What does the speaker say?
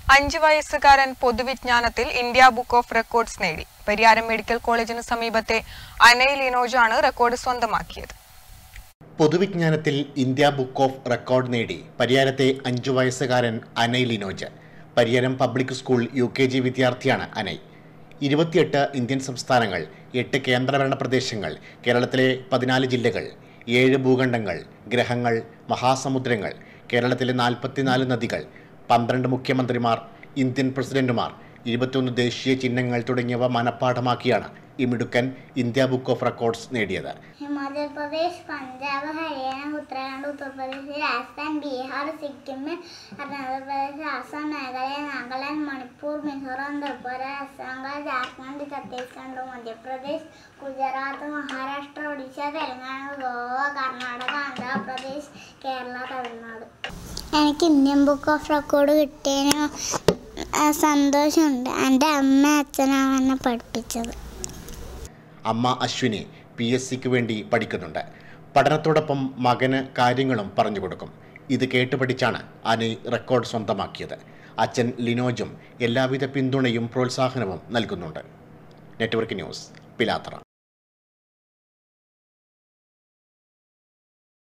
അഞ്ച് വയസ്സുകാരൻ പൊതുവിജ്ഞാനത്തിൽ ഇന്ത്യ ബുക്ക് ഓഫ് റെക്കോർഡ്സ് നേടി പരിയാരം മെഡിക്കൽ കോളേജിന് സമീപത്തെ അനൈ ലിനോജാണ് റെക്കോർഡ് സ്വന്തമാക്കിയത് പൊതുവിജ്ഞാനത്തിൽ ഇന്ത്യ ബുക്ക് ഓഫ് റെക്കോർഡ് നേടി പരിയാരത്തെ അഞ്ചു വയസ്സുകാരൻ Anai Linoj Pariyaram public school U K G വിദ്യാർത്ഥിയാണ് അനൈ ഇരുപത്തിയെട്ട് ഇന്ത്യൻ സംസ്ഥാനങ്ങൾ എട്ട് കേന്ദ്രഭരണ പ്രദേശങ്ങൾ കേരളത്തിലെ പതിനാല് ജില്ലകൾ ഏഴ് ഭൂഖണ്ഡങ്ങൾ ഗ്രഹങ്ങൾ മഹാസമുദ്രങ്ങൾ കേരളത്തിലെ നാൽപ്പത്തിനാല് നദികൾ പന്ത്രണ്ട് മുഖ്യമന്ത്രിമാർ ഇന്ത്യൻ പ്രസിഡന്റുമാർ ഇരുപത്തിയൊന്ന് ദേശീയ ചിഹ്നങ്ങൾ തുടങ്ങിയവ മനഃപ്പാഠമാക്കിയാണ് ഈ മിടുക്കൻ ഇന്ത്യ ബുക്ക് ഓഫ് റെക്കോർഡ്സ് നേടിയത് ഹിമാചൽ പ്രദേശ് പഞ്ചാബ് ഹരിയാന ഉത്തരാഖണ്ഡ് ഉത്തർപ്രദേശ് രാജസ്ഥാൻ ബീഹാർ സിക്കിം അരുണാചൽ പ്രദേശ് ആസാം മേഘാലയ നാഗാലാൻഡ് മണിപ്പൂർ മിസോറാം ത്രിപുര അസം ജാർഖണ്ഡ് ഛത്തീസ്ഗഡ് മധ്യപ്രദേശ് ഗുജറാത്ത് മഹാരാഷ്ട്ര ഒഡീഷ തെലങ്കാന ഗോവ കർണാടക ആന്ധ്രാപ്രദേശ് കേരള തമിഴ്നാട് എനിക്ക് ഇന്ത്യൻ ബുക്ക് ഓഫ് റെക്കോർഡ് കിട്ടിയതിന് സന്തോഷമുണ്ട് എൻ്റെ അമ്മ അച്ഛനാണ് എന്നെ പഠിപ്പിച്ചത് അമ്മ അശ്വിനി പി എസ് സിക്ക് വേണ്ടി പഠിക്കുന്നുണ്ട് പഠനത്തോടൊപ്പം മകന് കാര്യങ്ങളും പറഞ്ഞു കൊടുക്കും ഇത് കേട്ട് പഠിച്ചാണ് അനി റെക്കോർഡ് സ്വന്തമാക്കിയത് അച്ഛൻ ലിനോജും എല്ലാവിധ പിന്തുണയും പ്രോത്സാഹനവും നൽകുന്നുണ്ട് നെറ്റ്വർക്ക് ന്യൂസ് പിലാത്ര